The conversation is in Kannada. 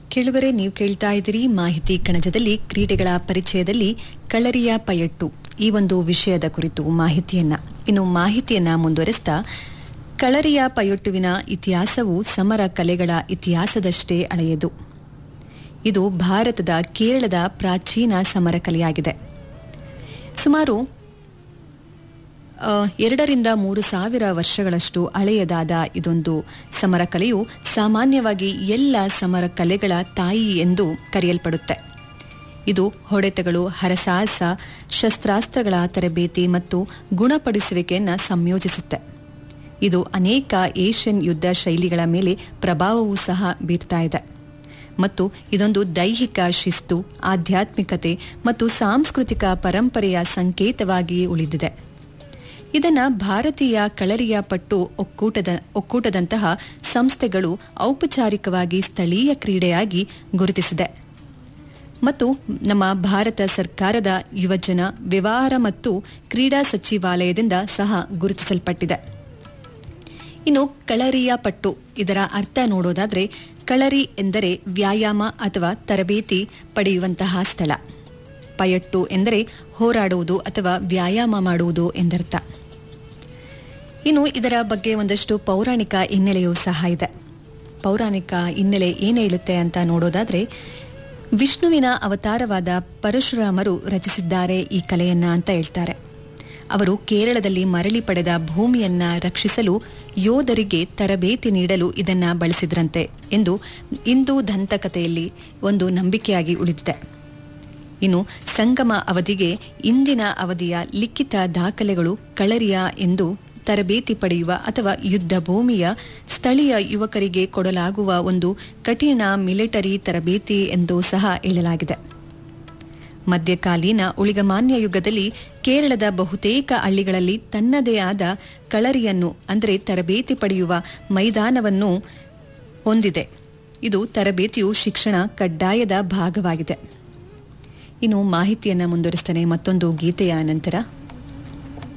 ಕೇಳುವರೆ ನೀವು ಕೇಳ್ತಾ ಇದ್ದೀರಿ ಮಾಹಿತಿ ಕಣಜದಲ್ಲಿ ಕ್ರೀಡೆಗಳ ಪರಿಚಯದಲ್ಲಿ ಕಳರಿಯ ಪಯಟ್ಟು ಈ ಒಂದು ವಿಷಯದ ಕುರಿತು ಮಾಹಿತಿಯನ್ನ ಇನ್ನು ಮಾಹಿತಿಯನ್ನ ಮುಂದುವರೆಸ್ತಾ ಕಳರಿಯ ಪಯೊಟ್ಟುವಿನ ಇತಿಹಾಸವು ಸಮರ ಕಲೆಗಳ ಇತಿಹಾಸದಷ್ಟೇ ಹಳೆಯದು ಇದು ಭಾರತದ ಕೇರಳದ ಪ್ರಾಚೀನ ಸಮರ ಕಲೆಯಾಗಿದೆ ಸುಮಾರು ಆ, ಎರಡರಿಂದ ಮೂರು ಸಾವಿರ ವರ್ಷಗಳಷ್ಟು ಹಳೆಯದಾದ ಇದೊಂದು ಸಮರ ಕಲೆಯು ಸಾಮಾನ್ಯವಾಗಿ ಎಲ್ಲ ಸಮರ ಕಲೆಗಳ ತಾಯಿ ಎಂದು ಕರೆಯಲ್ಪಡುತ್ತೆ ಇದು ಹೊಡೆತಗಳು ಹರಸಾಹಸ ಶಸ್ತ್ರಾಸ್ತ್ರಗಳ ತರಬೇತಿ ಮತ್ತು ಗುಣಪಡಿಸುವಿಕೆಯನ್ನು ಸಂಯೋಜಿಸುತ್ತೆ ಇದು ಅನೇಕ ಏಷ್ಯನ್ ಯುದ್ಧ ಶೈಲಿಗಳ ಮೇಲೆ ಪ್ರಭಾವವೂ ಸಹ ಬೀರ್ತಾ ಇದೆ ಮತ್ತು ಇದೊಂದು ದೈಹಿಕ ಶಿಸ್ತು ಆಧ್ಯಾತ್ಮಿಕತೆ ಮತ್ತು ಸಾಂಸ್ಕೃತಿಕ ಪರಂಪರೆಯ ಸಂಕೇತವಾಗಿ ಉಳಿದಿದೆ ಇದನ್ನ ಭಾರತೀಯ ಕಳರಿಯ ಪಟ್ಟು ಒಕ್ಕೂಟದ ಒಕ್ಕೂಟದಂತಹ ಸಂಸ್ಥೆಗಳು ಔಪಚಾರಿಕವಾಗಿ ಸ್ಥಳೀಯ ಕ್ರೀಡೆಯಾಗಿ ಗುರುತಿಸಿದೆ ಮತ್ತು ನಮ್ಮ ಭಾರತ ಸರ್ಕಾರದ ಯುವಜನ ವ್ಯವಹಾರ ಮತ್ತು ಕ್ರೀಡಾ ಸಚಿವಾಲಯದಿಂದ ಸಹ ಗುರುತಿಸಲ್ಪಟ್ಟಿದೆ ಇನ್ನು ಕಳರಿಯ ಪಟ್ಟು ಇದರ ಅರ್ಥ ನೋಡೋದಾದ್ರೆ ಕಳರಿ ಎಂದರೆ ವ್ಯಾಯಾಮ ಅಥವಾ ತರಬೇತಿ ಪಡೆಯುವಂತಹ ಸ್ಥಳ ಪಯಟ್ಟು ಎಂದರೆ ಹೋರಾಡುವುದು ಅಥವಾ ವ್ಯಾಯಾಮ ಮಾಡುವುದು ಎಂದರ್ಥ ಇನ್ನು ಇದರ ಬಗ್ಗೆ ಒಂದಷ್ಟು ಪೌರಾಣಿಕ ಹಿನ್ನೆಲೆಯೂ ಸಹ ಇದೆ ಪೌರಾಣಿಕ ಹಿನ್ನೆಲೆ ಏನು ಹೇಳುತ್ತೆ ಅಂತ ನೋಡೋದಾದ್ರೆ ವಿಷ್ಣುವಿನ ಅವತಾರವಾದ ಪರಶುರಾಮರು ರಚಿಸಿದ್ದಾರೆ ಈ ಕಲೆಯನ್ನ ಅಂತ ಹೇಳ್ತಾರೆ ಅವರು ಕೇರಳದಲ್ಲಿ ಮರಳಿ ಪಡೆದ ಭೂಮಿಯನ್ನ ರಕ್ಷಿಸಲು ಯೋಧರಿಗೆ ತರಬೇತಿ ನೀಡಲು ಇದನ್ನ ಬಳಸಿದ್ರಂತೆ ಎಂದು ಹಿಂದೂ ದಂತಕಥೆಯಲ್ಲಿ ಒಂದು ನಂಬಿಕೆಯಾಗಿ ಉಳಿದಿದೆ ಇನ್ನು ಸಂಗಮ ಅವಧಿಗೆ ಇಂದಿನ ಅವಧಿಯ ಲಿಖಿತ ದಾಖಲೆಗಳು ಕಳರಿಯ ಎಂದು ತರಬೇತಿ ಪಡೆಯುವ ಅಥವಾ ಯುದ್ಧ ಭೂಮಿಯ ಸ್ಥಳೀಯ ಯುವಕರಿಗೆ ಕೊಡಲಾಗುವ ಒಂದು ಕಠಿಣ ಮಿಲಿಟರಿ ತರಬೇತಿ ಎಂದು ಸಹ ಹೇಳಲಾಗಿದೆ ಮಧ್ಯಕಾಲೀನ ಉಳಿಗಮಾನ್ಯ ಯುಗದಲ್ಲಿ ಕೇರಳದ ಬಹುತೇಕ ಹಳ್ಳಿಗಳಲ್ಲಿ ತನ್ನದೇ ಆದ ಕಳರಿಯನ್ನು ಅಂದರೆ ತರಬೇತಿ ಪಡೆಯುವ ಮೈದಾನವನ್ನು ಹೊಂದಿದೆ ಇದು ತರಬೇತಿಯು ಶಿಕ್ಷಣ ಕಡ್ಡಾಯದ ಭಾಗವಾಗಿದೆ ಇನ್ನು ಮಾಹಿತಿಯನ್ನು ಮುಂದುವರಿಸ್ತಾನೆ ಮತ್ತೊಂದು ಗೀತೆಯ ನಂತರ